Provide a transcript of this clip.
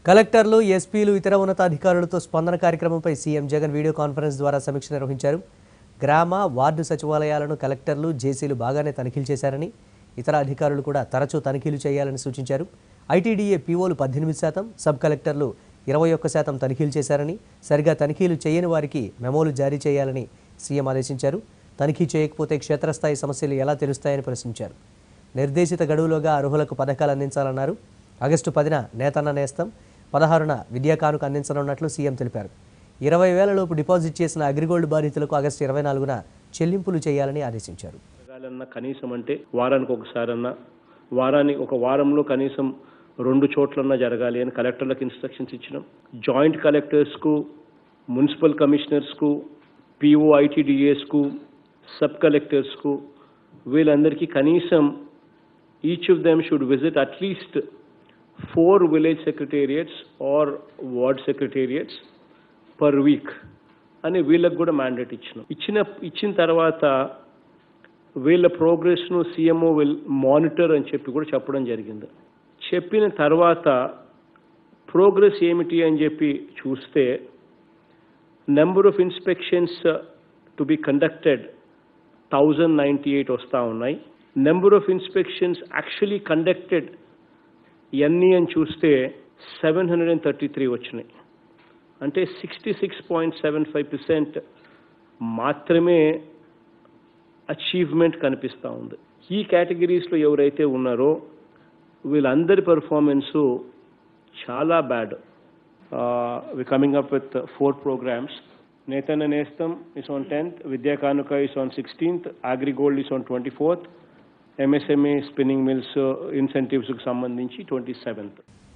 కలెక్టర్లు ఎస్పీలు ఇతర ఉన్నతాధికారులతో స్పందన కార్యక్రమంపై సీఎం జగన్ వీడియో కాన్ఫరెన్స్ ద్వారా సమీక్ష నిర్వహించారు గ్రామ వార్డు సచివాలయాలను కలెక్టర్లు జేసీలు బాగానే తనిఖీలు చేశారని ఇతర అధికారులు కూడా తరచూ తనిఖీలు చేయాలని సూచించారు ఐటీడీఏ పీఓలు పద్దెనిమిది శాతం సబ్ కలెక్టర్లు ఇరవై ఒక్క శాతం తనిఖీలు చేశారని సరిగా తనిఖీలు చేయని వారికి మెమోలు జారీ చేయాలని సీఎం ఆదేశించారు తనిఖీ చేయకపోతే క్షేత్రస్థాయి సమస్యలు ఎలా తెలుస్తాయని ప్రశ్నించారు నిర్దేశిత గడువులోగా అర్హులకు పథకాలు అందించాలన్నారు ఆగస్టు పదిన నేతన్న నేస్తం పదహారున విద్యా కానుక అందించనున్నట్లు సీఎం తెలిపారు ఇరవై వేలలోపు డిపాజిట్ చేసిన అగ్రిగోల్డ్ బాధితులకు ఆగస్టు ఇరవై నాలుగున చెల్లింపులు చేయాలని ఆదేశించారు జరగాలన్నా కనీసం అంటే వారానికి ఒకసారన్నా వారానికి ఒక వారంలో కనీసం రెండు చోట్లన్నా జరగాలి అని కలెక్టర్లకు ఇన్స్ట్రక్షన్స్ ఇచ్చినాం జాయింట్ కలెక్టర్స్కు మున్సిపల్ కమిషనర్స్కు పిఓ ఐటీడీఏస్కు సబ్ కలెక్టర్స్కు వీళ్ళందరికీ కనీసం each of them should visit at least four village secretariats or ward secretariats per week అని వీళ్ళకి కూడా మ్యాండేట్ ఇచ్చినాం ఇచ్చిన ఇచ్చిన తర్వాత వీళ్ళ ప్రోగ్రెస్ను సీఎంఓ విల్ మానిటర్ అని చెప్పి కూడా చెప్పడం జరిగింది చెప్పిన తర్వాత ప్రోగ్రెస్ ఏమిటి అని చెప్పి చూస్తే number of inspections to be conducted thousand ninety eight వస్తూ ఉన్నాయి number of inspections actually conducted ఎన్ని అని చూస్తే seven hundred and thirty three వచ్చినాయి అంటే sixty six point seven five percent మాత్రమే అచీవ్మెంట్ కనిపిస్తూ ఉంది ఈ కేటగిరీస్లో ఎవరైతే ఉన్నారో వీళ్ళందరి పర్ఫార్మెన్సు చాలా bad we coming up with four programs Nethanna Nestham is on tenth Vidya Kanuka is on sixteenth Agrigold is on twenty fourth MSMA spinning mills ఇన్సెంటివ్స్కి సంబంధించి ట్వంటీ సెవెంత్